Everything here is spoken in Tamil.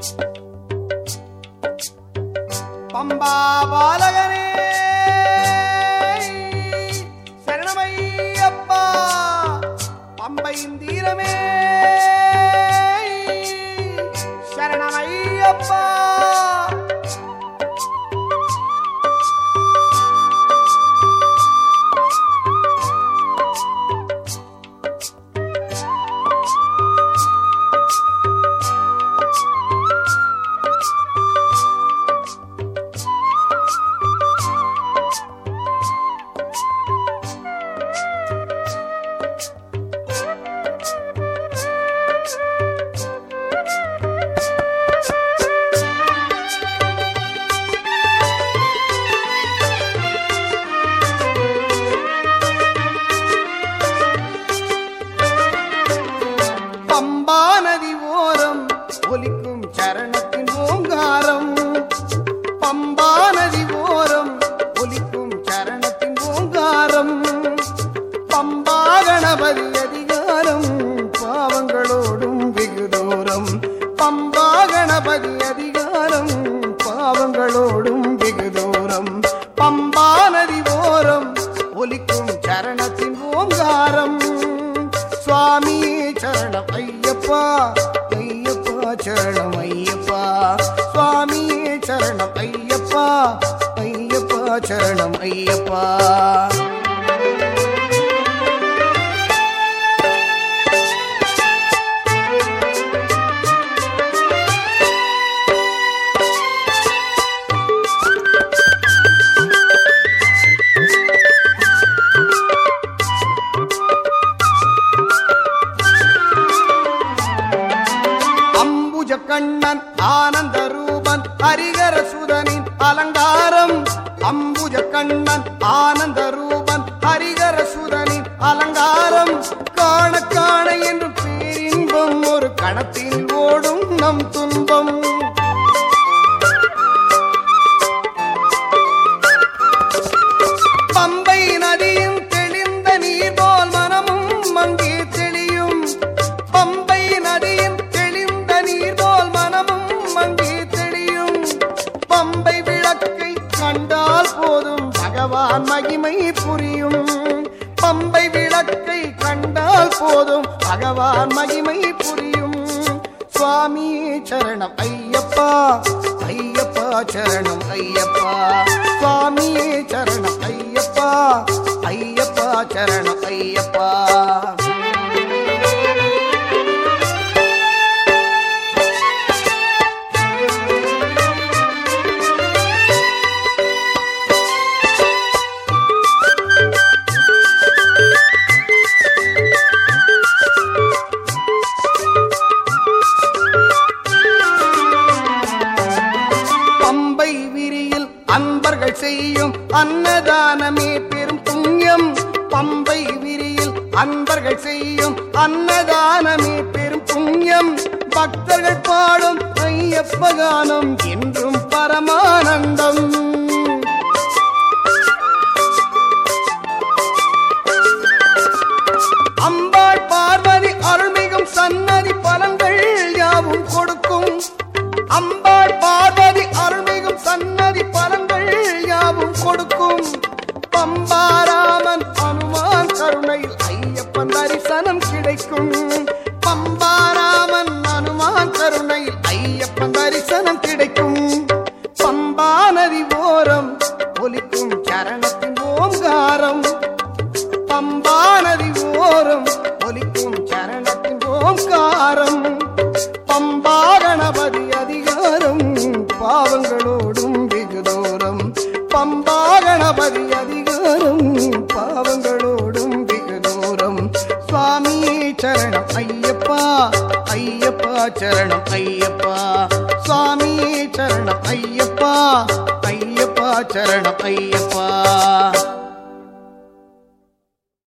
பம்பா பாலகனே சரணமையப்பா பம்பையின் தீரமே சரணமையப்பா பம்பா நதி ஓரம் ஒலிக்கும் சரணத்தின் ஓங்காரம் பம்பா நதி ஓரம் ஒலிக்கும் சரணத்தின் ஓங்காரம் பம்பா கணபதி அதிகாரம் பாவங்களோடும் வெகு தூரம் பம்பா கணபதி அதிகாரம் பாவங்களோடும் வெகு தூரம் பம்பா நதி ஓரம் ஒலிக்கும் சரணத்தின் ஓங்காரம் சுவாமி சரணம் ஐயப்பா ஐயப்பா சரணம் ஐயப்பா சுவாமி சரணம் ஐயப்பா ஐயப்பா சரணம் ஐயப்பா அம்புஜ கண்ணன் ஆனந்த ரூபன் ஹரிகர சுதனின் அலங்காரம் அம்புஜ கண்ணன் ஆனந்த ரூபன் ஹரிகர சுதனின் அலங்காரம் காண காண என்று பேரின்பம் ஒரு கணத்தில் ஓடும் நம் துன்பம் பம்பை நதியும் தெளிந்த நீர் போல் மனமும் மங்கே தெளியும் பம்பை நதியும் தெளிந்த நீர் போல் மனமும் மங்கே தெளியும் பம்பை விளக்கை கண்டால் போதும் பகவான் மகிமை புரியும் பம்பை விளக்கை கண்டால் போதும் பகவான் மகிமை புரியும் சுவாமி சரணம் ஐயப்பா ஐயப்பா சரணம் ஐயப்பா சுவாமி சரணம் ஐயப்பா ஐயப்பா சரணம் ஐயப்பா பம்பை விரியில் அன்பர்கள் செய்யும் அன்னதானமே பெரும் புண்ணியம் பம்பை விரியில் அன்பர்கள் செய்யும் அன்னதானமே பெரும் புண்ணியம் பக்தர்கள் பாடும் ஐயப்ப கானம் என்றும் பரமானந்தம் அம்பாள் பார்வதி அருள்மிகும் சன்னதி பலன்கள் யாவும் கொடுக்கும் அம்பாள் பார்வதி அருள்மிகும் சன்னதி பலன்கள் யாவும் கொடுக்கும் பம்பாராமன் அனுமான் கருணையில் ஐயப்பன் தரிசனம் கிடைக்கும் பம்பாராமன் அனுமான் கருணையில் ஐயப்பன் தரிசனம் கிடைக்கும் பம்பா நதி ஓரம் ஒலிக்கும் சரணத்தின் ஓங்காரம் பம்பா நதி ஓரம் ஒலிக்கும் சரணத்தின் ஓங்காரம் பம்பா கணபதி அதிகாரம் பாவங்களோடும் வெகு தூரம் பம்பா கணபதி அதிகாரம் பாவங்களோடும் வெகு தூரம் சுவாமி சரணம் ஐயப்பா ஐயப்பா சரணம் ஐயப்பா சுவாமி சரணம் ஐயப்பா ஐயப்பா சரணம் ஐயப்பா